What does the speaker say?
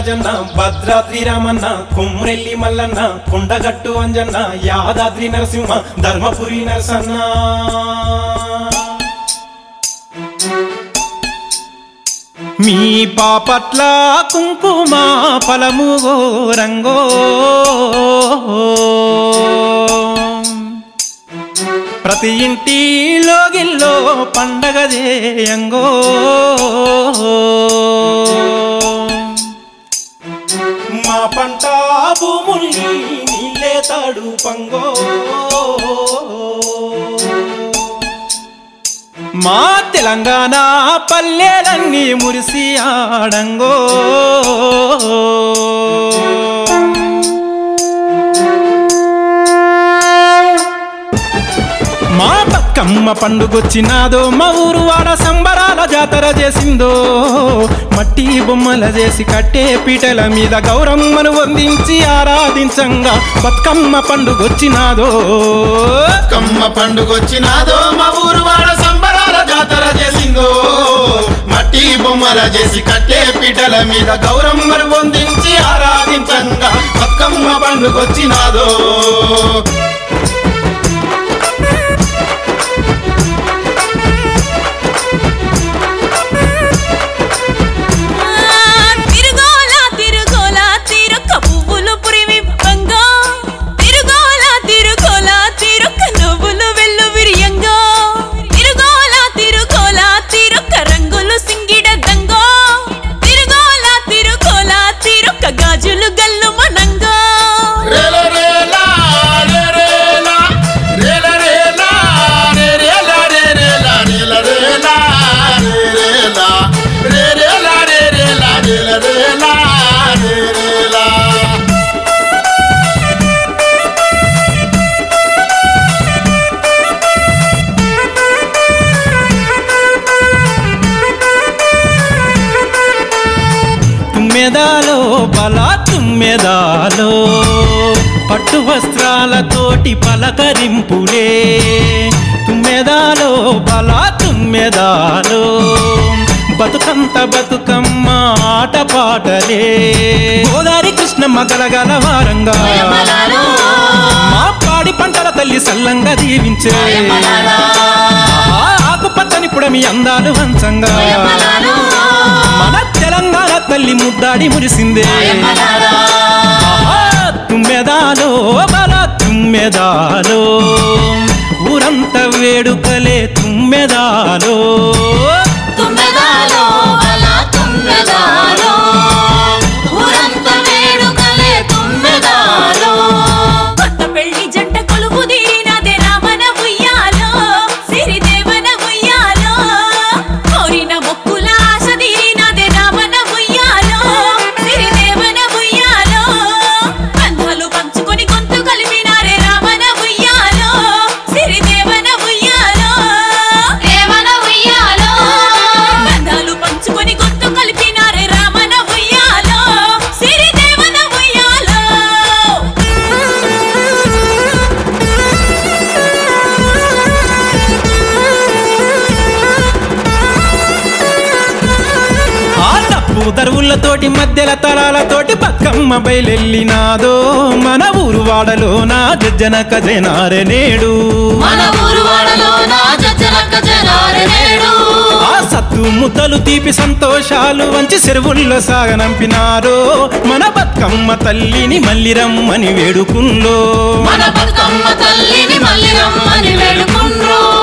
రాజన్న భద్రాద్రి రామన్న కుమ్రెల్లి మల్లన్న కొండగట్టు అంజన్న యాదాద్రి నరసింహ ధర్మపురి నరసన్న మీ పాపట్ల కుంకుమ ఫలము రంగో ప్రతి ఇంటిలో గిల్లో పండగ చేయంగో మా పంట భూముల్ని నీళ్ళే తాడు పంగో మా తెలంగాణ పల్లెలన్నీ మురిసి ఆడంగో మా బతుకమ్మ పండుగొచ్చినాదో మా ఊరు వాడ సంబరాల జాతర చేసిందో మట్టి బొమ్మల చేసి కట్టే పీటల మీద గౌరమ్మను వందించి ఆరాధించంగా బతుకమ్మ పండుగొచ్చినాదో కమ్మ పండుగొచ్చినాదో మా ఊరు వాడ సంబరాల జాతర చేసిందో మట్టి బొమ్మల చేసి కట్టే పీటల మీద గౌరమ్మను పొందించి ఆరాధించంగా బతుకమ్మ పండుగొచ్చినాదో తిరుగోల తిరుగోల తిరుక్క పువ్వులు పురివి బంగా తిరుగోల తిరుగోల తిరుక్క నువ్వులు వెల్లు విరియంగా తిరుగోల తిరుగోల తిరుక్క రంగులు సింగిడ దంగో తిరుగోల తిరుగోల తిరుక్క గాజులు గల్లు మనంగా రేల రేలా, రే రేలా, రేల రేలా, రే రేలా, రే రేలా, రేల రేలా, రే రేలా, రే రేలా, రే రేలా, రేల రేలా, రే రేలా. తుమ్మెదాలో బల తుమ్మెదాలో పట్టు వస్త్రాలతోటి పలకరింపులే తుమ్మెదాలో బల తుమ్మెదాలో బతుకంత బతుకమ్మ ఆట పాటలే గోదారి కృష్ణమ్మ గలగల వారంగా మా పాడి పంటల తల్లి సల్లంగా దీవించే ఆ ఆకుపచ్చని పుడమి అందాలు వంచంగా మన తెలంగాణ తల్లి ముద్దాడి మురిసిందే ఆహా, తుమ్మెదాలో బల తుమ్మెదాలో ఊరంతా వేడుకలే తుమ్మెదాలో తుమ్మెదాలో అల తుమ్మెదాలో ఊరంత వేడుకలే తుమ్మెదాలో కొత్త పెళ్లి జంట కొలువు తీరినదే రామన ఉయ్యాలో సిరిదేవన ఉయ్యాలో కోరిన మొక్కుల ఆశ తీరినదే రామన ఉయ్యాలో సిరిదేవన ఉయ్యాలో బంధాలు పంచుకొని గొంతు కలిపినారే రామన ఉయ్యాలో సిరిదేవన ఉయ్యాలో దేవన ఉయ్యాలో బంధాలు పంచుకొని గొంతు కలిపినారే రామన ఉయ్యాలో సిరిదేవన ఉయ్యాలో ఆ తప్పు దరువులతోటి మధ్యల తరాలతోటి బతుకమ్మ బయలెళ్ళినాదో మన ఊరు వాడలో నా జజ్జన కజనారె నేడు మన ఊరు వాడలో నా జజ్జనక్క జనారె నేడు ఆ సత్తు ముద్దలు తీపి సంతోషాలు వంచి చెరువుల్లో సాగనంపినారో మన బతుకమ్మ తల్లిని మళ్ళీ రమ్మని వేడుకుల్లో మన బతుకమ్మ తల్లిని మళ్ళీ రమ్మని వేడుకుండ్రు